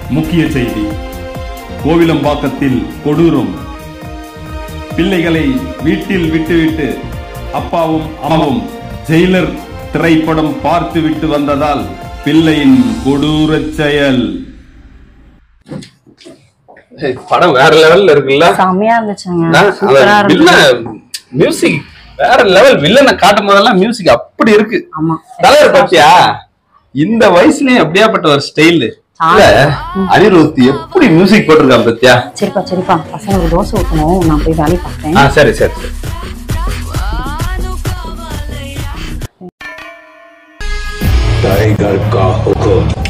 முக்கிய செய்தி கோவிலம்பாக்கத்தில் கொடூரம் பிள்ளைகளை வீட்டில் விட்டுவிட்டு அப்பாவும் அம்மாவும் ஜெயிலர் திரைப்படம் பார்த்து விட்டு வந்ததால் பிள்ளையின் கொடூரச் செயல் ஏய், படம் வேற லெவல்ல இருக்குல்ல செம்மையா இருந்துச்சுங்க நான் சூப்பரா அவன் இருந்துச்சு வில்லன் மியூசிக் வேற லெவல் வில்லனை காட்டும் போதெல்லாம் மியூசிக் அப்படி இருக்கு ஆமா தலைவர் பாத்தியா இந்த வயசுலயும் அப்படியாப்பட்ட ஒரு ஸ்டைல் இல்ல அனிருத் எப்படி மியூசிக் போட்டிருக்கான் பாத்தியா சரிப்பா சரிப்பா பசங்களுக்கு தோசை ஊத்தணும் நான் போய் வேலையை பார்த்தேன் ஆ சரி சரி சரி टाइगर का हुक्म